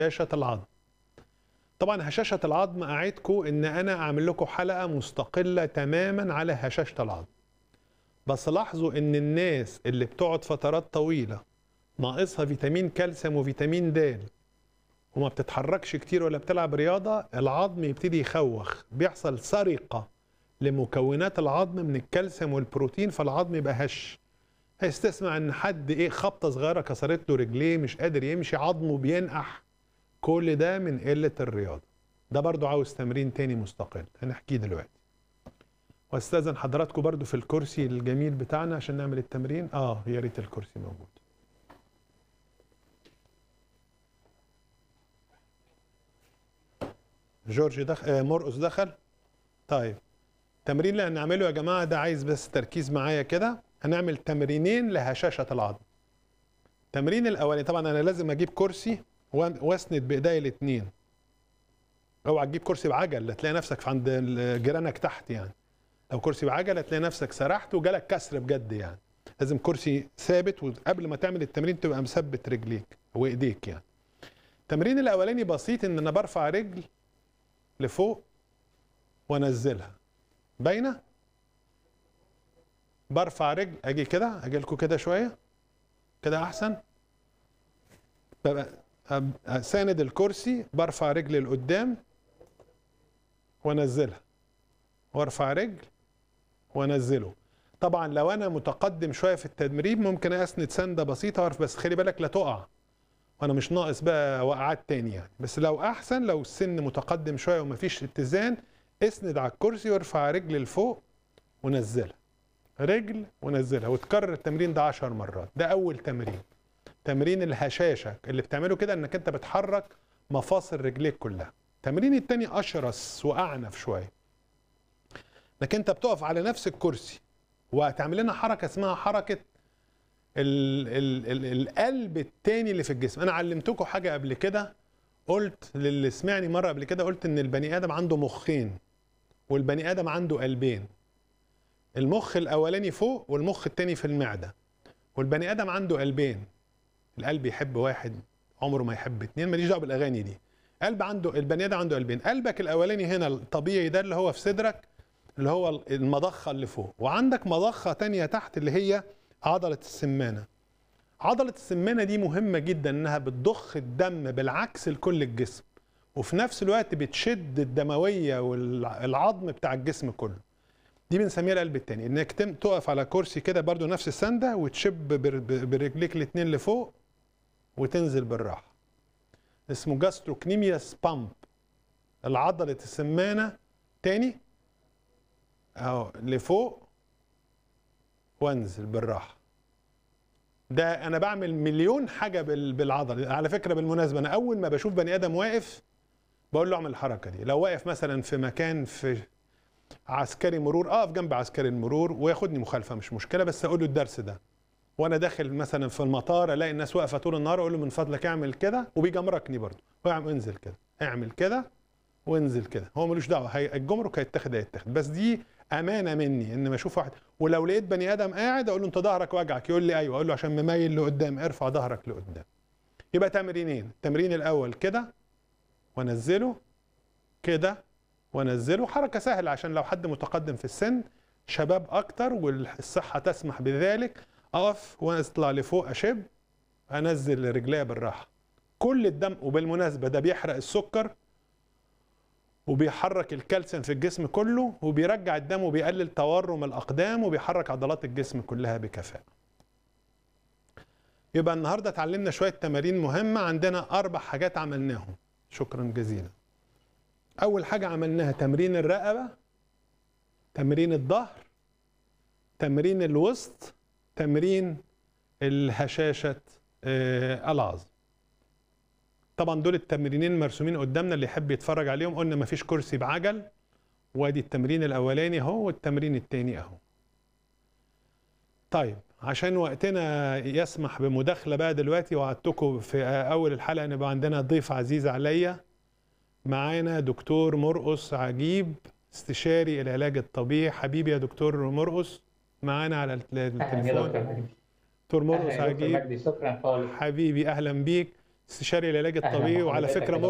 هشاشه العظم طبعا هشاشه العظم اعدكم ان انا اعمل لكم حلقه مستقله تماما على هشاشه العظم بس لاحظوا ان الناس اللي بتقعد فترات طويله ناقصها فيتامين كالسيوم وفيتامين د وما بتتحركش كتير ولا بتلعب رياضه العظم يبتدي يخوخ بيحصل سرقه لمكونات العظم من الكالسيوم والبروتين فالعظم يبقى هش هيستسمع ان حد ايه خبطه صغيره كسرت له رجليه مش قادر يمشي عظمه بينقح كل ده من قله الرياضه ده برضو عاوز تمرين تاني مستقل هنحكيه دلوقتي واستاذن حضراتكم برضو في الكرسي الجميل بتاعنا عشان نعمل التمرين اه يا ريت الكرسي موجود جورج دخل آه مرقص دخل طيب التمرين اللي هنعمله يا جماعه ده عايز بس تركيز معايا كده هنعمل تمرينين لهشاشه العظم التمرين الاولاني طبعا انا لازم اجيب كرسي واسند بايديا الاثنين اوعى تجيب كرسي بعجل تلاقي نفسك في عند جيرانك تحت يعني لو كرسي بعجل تلاقي نفسك سرحت وجالك كسر بجد يعني لازم كرسي ثابت وقبل ما تعمل التمرين تبقى مثبت رجليك وايديك يعني التمرين الاولاني بسيط ان انا برفع رجل لفوق وانزلها باينه برفع رجل اجي كده اجي لكم كده شويه كده احسن ببقى ساند الكرسي برفع رجلي لقدام وانزلها وارفع رجل وانزله طبعا لو انا متقدم شويه في التدريب ممكن اسند سنده بسيطه بس خلي بالك لا تقع وانا مش ناقص بقى وقعات تاني يعني بس لو احسن لو السن متقدم شويه ومفيش اتزان اسند على الكرسي وارفع رجل لفوق ونزلها رجل ونزلها وتكرر التمرين ده 10 مرات ده اول تمرين تمرين الهشاشه اللي بتعمله كده انك انت بتحرك مفاصل رجليك كلها التمرين التاني اشرس واعنف شويه انك انت بتقف على نفس الكرسي وهتعمل لنا حركه اسمها حركه ال ال ال القلب التاني اللي في الجسم انا علمتكم حاجه قبل كده قلت للي سمعني مره قبل كده قلت ان البني ادم عنده مخين والبني ادم عنده قلبين المخ الاولاني فوق والمخ التاني في المعده والبني ادم عنده قلبين القلب يحب واحد عمره ما يحب اتنين ماليش دعوه بالاغاني دي قلب عنده البني ادم عنده قلبين قلبك الاولاني هنا الطبيعي ده اللي هو في صدرك اللي هو المضخه اللي فوق وعندك مضخه تانية تحت اللي هي عضله السمانه عضله السمانه دي مهمه جدا انها بتضخ الدم بالعكس لكل الجسم وفي نفس الوقت بتشد الدمويه والعظم بتاع الجسم كله دي بنسميها القلب التاني انك تقف على كرسي كده برضو نفس السنده وتشب برجليك الاثنين لفوق وتنزل بالراحه اسمه جاستروكنيمياس بامب العضله السمانه تاني اهو لفوق وانزل بالراحه ده انا بعمل مليون حاجه بالعضله على فكره بالمناسبه انا اول ما بشوف بني ادم واقف بقول له اعمل الحركه دي لو واقف مثلا في مكان في عسكري مرور اقف جنب عسكري المرور وياخدني مخالفه مش مشكله بس اقول له الدرس ده وانا داخل مثلا في المطار الاقي الناس واقفه طول النهار اقول له من فضلك اعمل كده وبيجمركني برضه انزل كده اعمل كده وانزل كده هو ملوش دعوه الجمرك هيتاخد هيتاخد بس دي امانه مني ان ما اشوف واحد ولو لقيت بني ادم قاعد اقول له انت ظهرك وجعك يقول لي ايوه اقول له عشان مميل لقدام ارفع ظهرك لقدام يبقى تمرينين التمرين الاول كده وانزله كده وانزله حركه سهله عشان لو حد متقدم في السن شباب اكتر والصحه تسمح بذلك اقف واطلع لفوق اشب انزل رجليا بالراحه كل الدم وبالمناسبه ده بيحرق السكر وبيحرك الكالسيوم في الجسم كله وبيرجع الدم وبيقلل تورم الاقدام وبيحرك عضلات الجسم كلها بكفاءه يبقى النهارده اتعلمنا شويه تمارين مهمه عندنا اربع حاجات عملناهم شكرا جزيلا اول حاجه عملناها تمرين الرقبه تمرين الظهر تمرين الوسط تمرين الهشاشه آه العظم طبعا دول التمرينين مرسومين قدامنا اللي يحب يتفرج عليهم قلنا مفيش كرسي بعجل وادي التمرين الاولاني اهو والتمرين الثاني اهو طيب عشان وقتنا يسمح بمداخله بقى دلوقتي وعدتكم في اول الحلقه ان يبقى عندنا ضيف عزيز عليا معانا دكتور مرقص عجيب استشاري العلاج الطبيعي حبيبي يا دكتور مرقص معانا على التليفون دكتور مرقص عجيب شكرا خالص حبيبي اهلا بيك استشاري العلاج أهلاً الطبيعي وعلى بحضرتك فكره يا